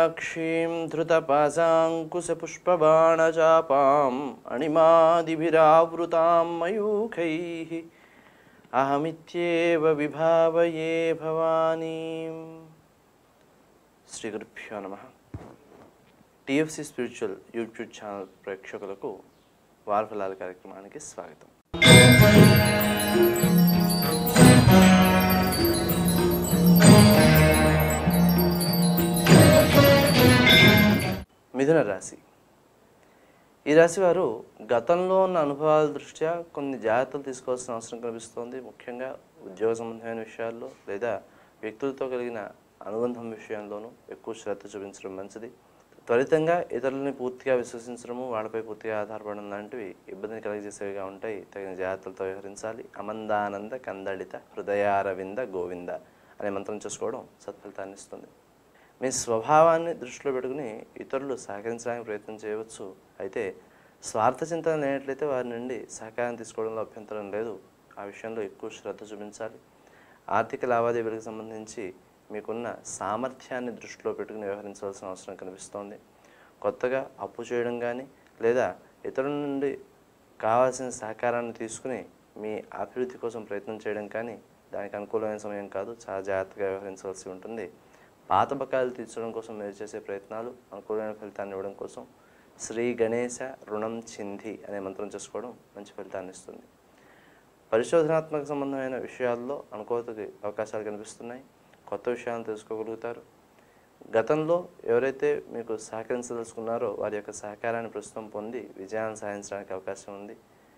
విశాలాక్షీం ధృతపాశాంకుశపుష్పబాణచాపాం అణిమాదిభిరావృతాం మయూఖైः అహమిత్యేవ విభావయే భవానీం శ్రీ గురుభ్యో నమ TFC spiritual YouTube channel ప్రేక్షకులకు వారఫలాల కార్యక్రమానికి స్వాగతం మిథున రాశి ఈ రాశి వారు గతంలో ఉన్న అనుభవాల దృష్ట్యా కొన్ని జాగ్రత్తలు తీసుకోవాల్సిన అవసరం కనిపిస్తోంది ముఖ్యంగా ఉద్యోగ సంబంధమైన విషయాల్లో లేదా వ్యక్తులతో కలిగిన అనుబంధం విషయంలోనూ ఎక్కువ శ్రద్ధ చూపించడం మంచిది త్వరితంగా ఇతరులని పూర్తిగా విశ్వసించడము వాళ్ళపై పూర్తిగా ఆధారపడడం లాంటివి ఇబ్బందిని కలిగజేసేవిగా ఉంటాయి తగిన జాగ్రత్తలతో వ్యవహరించాలి అమందానంద కందళిత హృదయారవింద గోవింద అనే మంత్రం చేసుకోవడం సత్ఫలితాన్ని ఇస్తుంది మీ స్వభావాన్ని దృష్టిలో పెట్టుకుని ఇతరులు సహకరించడానికి ప్రయత్నం చేయవచ్చు అయితే స్వార్థ చింతన లేనట్లయితే వారి నుండి సహకారం తీసుకోవడంలో అభ్యంతరం లేదు ఆ విషయంలో ఎక్కువ శ్రద్ధ చూపించాలి ఆర్థిక లావాదేవీలకు సంబంధించి మీకున్న సామర్థ్యాన్ని దృష్టిలో పెట్టుకుని వ్యవహరించవలసిన అవసరం కనిపిస్తోంది కొత్తగా అప్పు చేయడం కానీ లేదా ఇతరుల నుండి కావాల్సిన సహకారాన్ని తీసుకుని మీ అభివృద్ధి కోసం ప్రయత్నం చేయడం కానీ దానికి అనుకూలమైన సమయం కాదు చాలా జాగ్రత్తగా వ్యవహరించవలసి ఉంటుంది పాత బకాయిలు తీర్చడం కోసం మీరు చేసే ప్రయత్నాలు అనుకూలమైన ఫలితాన్ని ఇవ్వడం కోసం శ్రీ గణేశ రుణం చింధి అనే మంత్రం చేసుకోవడం మంచి ఫలితాన్ని ఇస్తుంది పరిశోధనాత్మక సంబంధమైన విషయాల్లో అనుకోతకి అవకాశాలు కనిపిస్తున్నాయి కొత్త విషయాలను తెలుసుకోగలుగుతారు గతంలో ఎవరైతే మీకు సహకరించదలుచుకున్నారో వారి యొక్క సహకారాన్ని ప్రస్తుతం పొంది విజయాన్ని సాధించడానికి అవకాశం ఉంది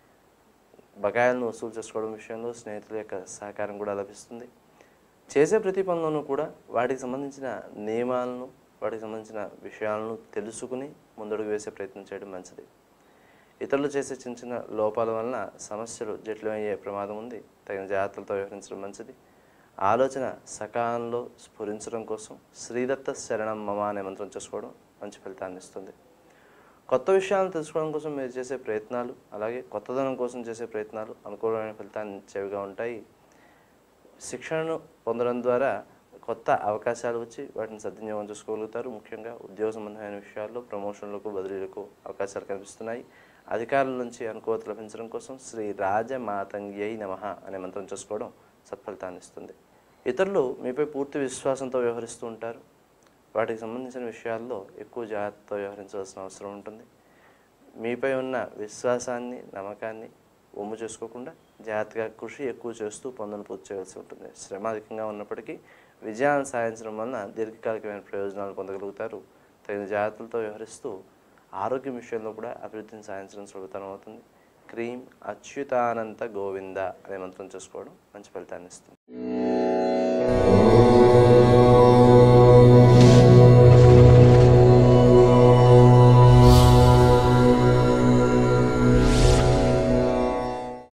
బకాయిలను వసూలు చేసుకోవడం విషయంలో స్నేహితుల యొక్క సహకారం కూడా లభిస్తుంది చేసే ప్రతి పనిలోనూ కూడా వాటికి సంబంధించిన నియమాలను వాటికి సంబంధించిన విషయాలను తెలుసుకుని ముందడుగు వేసే ప్రయత్నం చేయడం మంచిది ఇతరులు చేసే చిన్న చిన్న లోపాల వలన సమస్యలు జటిలమయ్యే ప్రమాదం ఉంది తగిన జాగ్రత్తలతో వ్యవహరించడం మంచిది ఆలోచన సకాలంలో స్ఫురించడం కోసం శ్రీదత్త శరణం మమ అనే మంత్రం చేసుకోవడం మంచి ఫలితాన్ని ఇస్తుంది కొత్త విషయాలను తెలుసుకోవడం కోసం మీరు చేసే ప్రయత్నాలు అలాగే కొత్తదనం కోసం చేసే ప్రయత్నాలు అనుకూలమైన ఫలితాన్ని ఇచ్చేవిగా ఉంటాయి శిక్షణను పొందడం ద్వారా కొత్త అవకాశాలు వచ్చి వాటిని సద్వినియోగం చేసుకోగలుగుతారు ముఖ్యంగా ఉద్యోగ సంబంధమైన విషయాల్లో ప్రమోషన్లకు బదిలీలకు అవకాశాలు కనిపిస్తున్నాయి అధికారుల నుంచి అనుకూలత లభించడం కోసం శ్రీ రాజమాతంగ్యై నమ అనే మంత్రం చేసుకోవడం సత్ఫలితాన్ని ఇస్తుంది ఇతరులు మీపై పూర్తి విశ్వాసంతో వ్యవహరిస్తూ ఉంటారు వాటికి సంబంధించిన విషయాల్లో ఎక్కువ జాగ్రత్తతో వ్యవహరించవలసిన అవసరం ఉంటుంది మీపై ఉన్న విశ్వాసాన్ని నమ్మకాన్ని ఒమ్ము చేసుకోకుండా జాగ్రత్తగా కృషి ఎక్కువ చేస్తూ పనులను పూర్తి చేయాల్సి ఉంటుంది శ్రమ అధికంగా ఉన్నప్పటికీ విజయాన్ని సాధించడం వలన దీర్ఘకాలికమైన ప్రయోజనాలు పొందగలుగుతారు తగిన జాగ్రత్తలతో వ్యవహరిస్తూ ఆరోగ్యం విషయంలో కూడా అభివృద్ధిని సాధించడం సులభతరం అవుతుంది క్రీం అచ్యుతానంత గోవింద అనే మంత్రం చేసుకోవడం మంచి ఫలితాన్ని ఇస్తుంది